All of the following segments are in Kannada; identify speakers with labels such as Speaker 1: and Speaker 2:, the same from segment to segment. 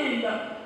Speaker 1: ಬುದ್ಧಿಯಿಂದ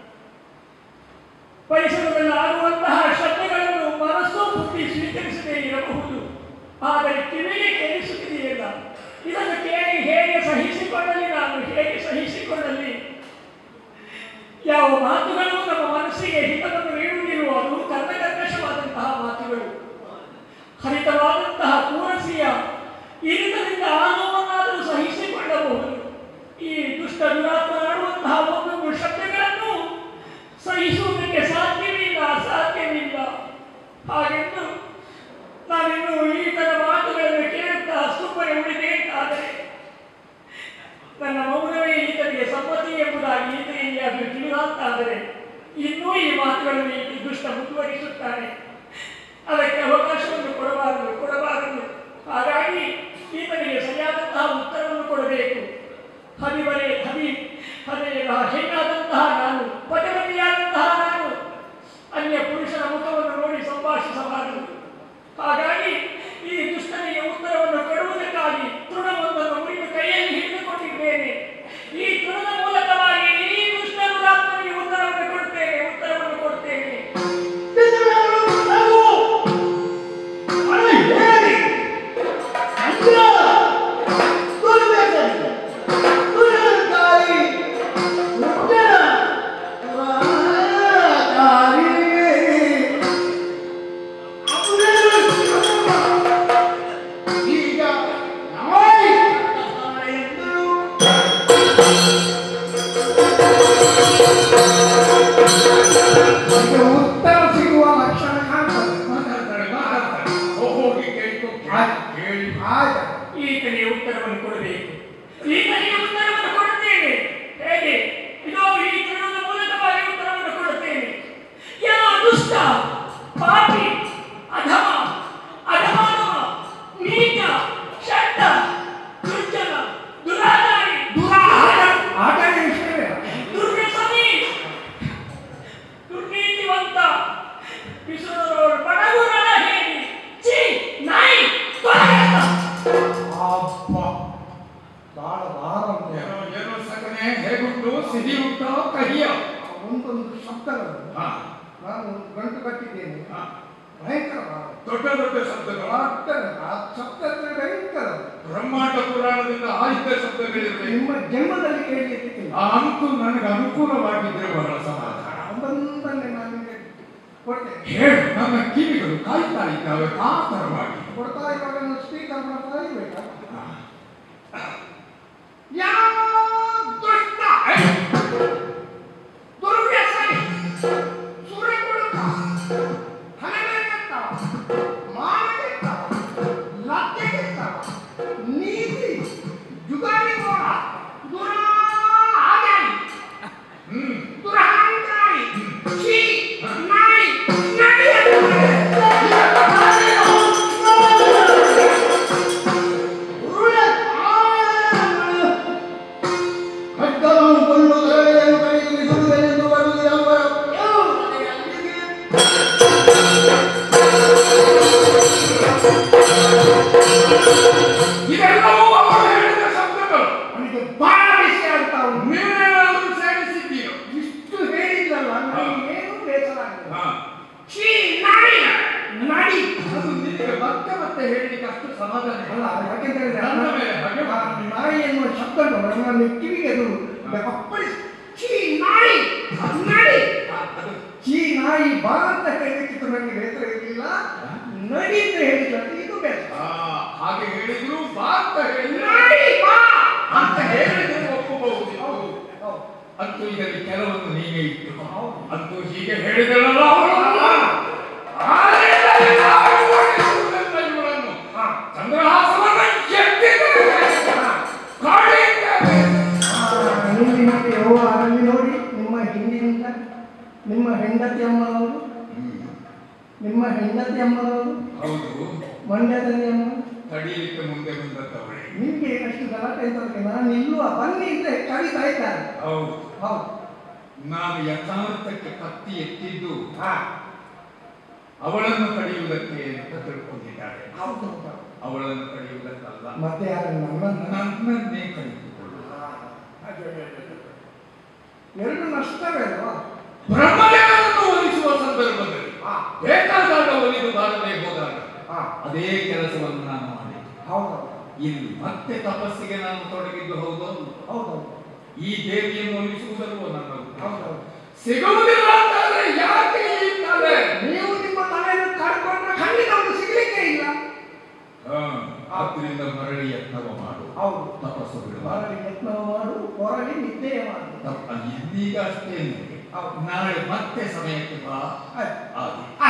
Speaker 1: ಪರಿಸರದಲ್ಲಿ ಆಗುವಂತಹ ಶಬ್ದಗಳನ್ನು ಮನಸ್ಸು ಬುದ್ಧಿ ಸ್ವೀಕರಿಸದೇ ಇರಬಹುದು ಆದರೆ ಕಿವಿಗೆ ಕೇಳಿಸುತ್ತಿದೆಯಲ್ಲ ಇದನ್ನು ಕೇಳಿ ಹೇಗೆ ಸಹಿಸಿಕೊಳ್ಳಲಿ ನಾನು ಹೇಗೆ ಸಹಿಸಿಕೊಳ್ಳಲಿ ಯಾವ ಮಾತುಗಳು ನಮ್ಮ ಮನಸ್ಸಿಗೆ ಹಿತವನ್ನು ನೀಡುವುದಿರುವ ಅದು ಕರ್ಣಕರ್ಕಶವಾದಂತಹ ಮಾತುಗಳು ಹರಿತವಾದಂತಹ ಪೂರಸಿಯ ಇರಿತದಿಂದ ಆ ನೋವನ್ನಾದರೂ ಸಹಿಸಿಕೊಳ್ಳಬಹುದು ಈ ದುಷ್ಟ ದುರಾತ್ಮನಾಡುವಂತಹ ಒಂದೊಂದು ಶಬ್ದಗಳನ್ನು ಸಹಿಸುವುದಕ್ಕೆ ಸಾಧ್ಯವಿಲ್ಲ ಅಸಾಧ್ಯವಿಲ್ಲ ಹಾಗೆಂದು ನಾನಿನ್ನು ಈತನ ಮಾತುಗಳನ್ನು ಕೇಳುತ್ತಾ ಸುಮ್ಮನೆ ಉಳಿದೆ ಅಂತಾದರೆ ನನ್ನ ಮೌನವೇ ಈತನಿಗೆ ಸಮ್ಮತಿ ಎಂಬುದಾಗಿ ಈತನಿಗೆ ಅದು ತಿಳಿದಾಂತಾದರೆ ಇನ್ನೂ ಈ ಮಾತುಗಳನ್ನು ಈ ದುಷ್ಟ ಮುಂದುವರಿಸುತ್ತಾನೆ ಅದಕ್ಕೆ ಅವಕಾಶವನ್ನು ಕೊಡಬಾರದು ಕೊಡಬಾರದು ಹಾಗಾಗಿ ಈತನಿಗೆ ಸರಿಯಾದಂತಹ ಉತ್ತರವನ್ನು ಕೊಡಬೇಕು ಹದಿಬರೆ ಹದಿ ಹದೇ ಹೆಣ್ಣಾದಂತಹ ನಾನು ಪಟಪತಿಯಾದಂತಹ ನಾನು ಅನ್ಯ ಪುರುಷನ ಮುಖವನ್ನು ನೋಡಿ ಸಂಭಾಷಿಸಬಾರದು ಹಾಗಾಗಿ ಈ ದುಷ್ಟನಿಗೆ ಉತ್ತರವನ್ನು ಕೊಡುವುದಕ್ಕಾಗಿ ತೃಣವೊಂದನ್ನು ಮುರಿದು ಕೈಯಲ್ಲಿ ಹಿಡಿದುಕೊಂಡಿದ್ದೇನೆ ಈ ತೃಣದ ಮೂಲಕವಾಗಿ ಈ ದುಷ್ಟ ದುರಾತ್ಮನಿಗೆ ಉತ್ತರವನ್ನು ಕೊಡ್ತೇನೆ ಉತ್ತರವನ್ನು ಕೊಡ್ತೇನೆ
Speaker 2: ಉತ್ತರ ಸಿಗುವ ಲಕ್ಷಣ ಕಾಣ್ತದೆ
Speaker 3: ಮಾತಾಡ್ತಾಳೆ ಮಾತಾಡ್ತಾಳೆ ಹೋಗಿ ಕೇಳ್ಕೊ ಕೇಳಿ
Speaker 2: ಆಯ್ತು
Speaker 1: ಈತನಿಗೆ ಉತ್ತರವನ್ನು ಕೊಡಬೇಕು ಈತನಿಗೆ ಉತ್ತರವನ್ನು ಕೊಡುತ್ತೇನೆ ಹೇಗೆ ಇದೋ ಈ ತೃಣದ ಮೂಲಕವಾಗಿ ಉತ್ತರವನ್ನು ಕೊಡುತ್ತೇನೆ ಯಾವ ದುಷ್ಟ ಪಾಪಿ ಅಧಮ ಅಧಮಾನವ ನೀಚ ಷಡ್ಡ ದುರ್ಜನ ದುರಾಚಾರಿ
Speaker 2: ಆಟ ಆಟ ವಿಷಯವೇ
Speaker 1: ದುರ್ವ್ಯಸನಿ ದುರ್ನೀತಿವಂತ ವಿಶ್ವದವರು ಬಡಗುರನ ಹೇಳಿ ಚೀ ನಾಯಿ ತೊಲಗತ್ತ
Speaker 2: ಅಪ್ಪ ಬಾಳ ಭಾರ ಉಂಟು.
Speaker 3: ಏನೋ ಏನೋ ಸಗಣೆ ಹೇಗುಂಟು ಸಿಹಿ ಉಂಟೋ ಕಹಿಯ
Speaker 2: ಒಂದೊಂದು ಶಬ್ದಗಳು
Speaker 3: ಹಾ
Speaker 2: ನಾನು ಗಂಟು ಕಟ್ಟಿದ್ದೇನೆ
Speaker 3: ಹಾ.
Speaker 2: ಭಯಂಕರ ಭಾರ
Speaker 3: ದೊಡ್ಡ ದೊಡ್ಡ ಶಬ್ದಗಳ
Speaker 2: ಡಾಕ್ಟರ್ ಆ ಶಬ್ದ ಅಂದ್ರೆ ಭಯಂಕರ
Speaker 3: ಬ್ರಹ್ಮಾಂಡ ಪುರಾಣದಿಂದ ಆಯುಧ ಶಬ್ದಗಳಿರಬೇಕು
Speaker 2: ನಿಮ್ಮ ಜನ್ಮದಲ್ಲಿ ಕೇಳಿರ್ತೀನಿ
Speaker 3: ಆ ಅಂತೂ ನನಗೆ ಅನುಕೂಲವಾಗಿದ್ರೆ ಬಹಳ ಸಮಾಧಾನ
Speaker 2: ಒಂದೊಂದನ್ನೇ ನಾನು ನಿಮಗೆ ಕೊಡ್ತೇನೆ
Speaker 3: ಹೇಳು ನನ್ನ ಕಿವಿಗಳು ಕಾಯ್ತಾ ಇದ್ದಾವೆ ಕಾತರವಾಗಿ
Speaker 2: ಕೊಡ್ತಾ ಇರುವಾಗ ನಾನು ಸ್ಪೀಕರ್ ಮಾಡ್ತಾ ಇರ್ಬೇಕಾ
Speaker 1: ಯಾವ ದುಷ್ಟ ದುರ್ವ್ಯಸನಿ ಸುರಕೊಡುಕ ಹಣವೆತ್ತವ ಮಾನವೆತ್ತವ ಲಜ್ಜೆಗೆತ್ತವ ನೀತಿ ಜುಗಾರಿಗೋಳ ದುರ ಆಗಾರಿ
Speaker 3: ಹ್ಮ್
Speaker 1: ದುರಹಂಕಾರಿ ಛೀ ನಾಯಿ
Speaker 2: ಖಡ್ಗವನ್ನು ಕೊಂಡು ಧರೆಯನ್ನು ಕೈಗಿಳಿಸುವುದೆಂದು ಬರುವುದಿಲ್ಲ
Speaker 3: ಇದೆಲ್ಲವೂ ಅವರು ಹೇಳಿದ ಶಬ್ದಗಳು
Speaker 2: ಅವನಿಗೆ ಬಹಳ ವಿಷಯ ಆಗ್ತಾ ಉಂಟು
Speaker 3: ನೀವೇನಾದರೂ ಸೇರಿಸಿದ್ದೀರೋ
Speaker 2: ಇಷ್ಟು ಹೇಳಿದ್ರಲ್ಲ ನನಗೆ ಏನು ಬೇಸರ ಆಗಿಲ್ಲ
Speaker 3: ಹಾ
Speaker 1: ಛೀ ನಾಯಿ ನಡಿ
Speaker 3: ಅದು ನಿನಗೆ ಮತ್ತೆ ಮತ್ತೆ ಹೇಳಲಿಕ್ಕೆ ಅಷ್ಟು ಸಮಾಧಾನ ಇಲ್ಲ.
Speaker 2: ಅಲ್ಲ ಯಾಕೆಂತ ಹೇಳಿದ್ರೆ
Speaker 3: ನನ್ನ ಮೇಲೆ ಹಾಗೆ
Speaker 2: ಆ ನಾಯಿ ಎನ್ನುವ ಶಬ್ದ ಉಂಟು, ನನ್ನ ಕಿವಿಗೆ ಅದು ಅಪ್ಪಳಿಸಿ
Speaker 1: ಛೀ ನಾಯಿ ನಡಿ
Speaker 2: ಈ ನಾಯಿ ಬಾ ಅಂತ ಹೇಳಿಕ್ಕಿತ್ತು ನನಗೆ ಬೇಸರ ಇರಲಿಲ್ಲ ನಡಿ ಅಂತ ಹೇಳಿಲ್ಲ ಇದು ಬೇಸರ
Speaker 3: ಆ, ಹಾಗೆ ಹೇಳಿದ್ರು ಬಾ ಅಂತ ಹೇಳಿದ್ರೆ
Speaker 1: ನಡಿ ಬಾ
Speaker 3: ಅಂತ ಹೇಳಿದ್ರೆ ಒಪ್ಪಬಹುದು
Speaker 2: ಹೌದು ಹೌದು
Speaker 3: ಅಂತೂ ಇದರಲ್ಲಿ ಕೆಲವೊಂದು ನೀವೇ ಇಟ್ಟು
Speaker 2: ಹೌದು.
Speaker 3: ಅಂತೂ ಹೀಗೆ ಹೇಳಿದಳಲ್ಲ ಅವಳು ಆದ್ರಿಂದ ನಾವು ಓಡಿಸುವುದೆಲ್ಲ ಇವಳನ್ನು
Speaker 2: ಹಾ.
Speaker 3: ಚಂದ್ರಹಾಸನನ್ನ ಎತ್ತಿದ್ದಾರೆ. ಕಾಡಿದ್ದಾರೆ.
Speaker 2: ಇಲ್ಲಿ ನೋಡಿ ಓ ಅಲ್ಲಿ ನೋಡಿ ನಿಮ್ಮ ಹಿಂದಿನಿಂದ ನಿಮ್ಮ ಹೆಂಡತಿ ಅಮ್ಮನವರು ನಿಮ್ಮ ಹೆಂಡತಿ ಅಮ್ಮನವರು
Speaker 3: ಹೌದು
Speaker 2: ಮಂಡ್ಯದಲ್ಲಿ ಅಮ್ಮ
Speaker 3: ತಡೀಲಿಕ್ಕೆ ಮುಂದೆ ಬಂದದ್ದವಳೆ
Speaker 2: ನಿಮಗೆ ಎಷ್ಟು ಗಲಾಟೆ ಅಂತ ನಾನು ನಿಲ್ಲುವ ಬನ್ನಿ ಅಂತ ಕರೀತಾ ಇದ್ದಾರೆ
Speaker 3: ಹೌದು
Speaker 2: ಹೌದು
Speaker 3: ನಾನು ಯಥಾರ್ಥಕ್ಕೆ ಕತ್ತಿ ಎತ್ತಿದ್ದು
Speaker 2: ಹಾ
Speaker 3: ಅವಳನ್ನು ಕಡಿಯುವುದಕ್ಕೆ ಅಂತ ತಿಳ್ಕೊಂಡಿದ್ದಾರೆ
Speaker 2: ಹೌದು
Speaker 3: ಅವಳನ್ನು ಕಡಿಯುವುದಕ್ಕಲ್ಲ
Speaker 2: ಮತ್ತೆ ಯಾರು ನಮ್ಮನ್ನ
Speaker 3: ನನ್ನನ್ನೇ ಕಡಿದುಕೊಳ್ಳು
Speaker 2: ಎರಡು ನಷ್ಟವೇ ಅಲ್ವಾ
Speaker 3: ಬ್ರಹ್ಮದೇವರನ್ನು ಒಲಿಸುವ ಸಂದರ್ಭದಲ್ಲಿ
Speaker 2: ಹಾ
Speaker 3: ಬೇಕಾದಾಗ ಒಲಿದು ಬಾರದೆ ಹೋದಾಗ
Speaker 2: ಹಾ
Speaker 3: ಅದೇ ಕೆಲಸವನ್ನು ನಾನು ಮಾಡಿದೆ
Speaker 2: ಹೌದೌದು
Speaker 3: ಇಲ್ಲಿ ಮತ್ತೆ ತಪಸ್ಸಿಗೆ ನಾನು ತೊಡಗಿದ್ದು ಹೌದು
Speaker 2: ಹೌದೌದು
Speaker 3: ಈ ದೇವಿಯನ್ನು ಒಲಿಸುವುದಲ್ವೋ ನನ್ನ ಉದ್ದೇಶ.
Speaker 2: ಹೌದೌದು
Speaker 3: ಸಿಗುವುದಿಲ್ಲ ಅಂತಾದ್ರೆ ಯಾಕೆ ಈ ತಲೆ
Speaker 2: ನೀವು ನಿಮ್ಮ ತಲೆಯನ್ನು ಕಾಡ್ಕೊಂಡ್ರೆ ಖಂಡಿತ ಒಂದು ಸಿಗ್ಲಿಕ್ಕೆ ಇಲ್ಲ
Speaker 3: ಹಾ, ಆದ್ರಿಂದ ಮರಳಿ ಯತ್ನವ ಮಾಡು
Speaker 2: ಹೌದು
Speaker 3: ತಪಸ್ಸು ಬಿಡುವ
Speaker 2: ಹೊರಳಿ ಯತ್ನ ಮಾಡು ಹೊರಳಿ ನಿದ್ದೆ ಮಾಡು
Speaker 3: ತಪ್ಪ ಇದೀಗ ಅಷ್ಟೇ
Speaker 2: ಹೌದು.
Speaker 3: ನಾಳೆ ಮತ್ತೆ ಸಮಯಕ್ಕೆ ಬಾ
Speaker 2: ಆಯ್ತು
Speaker 3: ಆಗಿ
Speaker 2: ಆ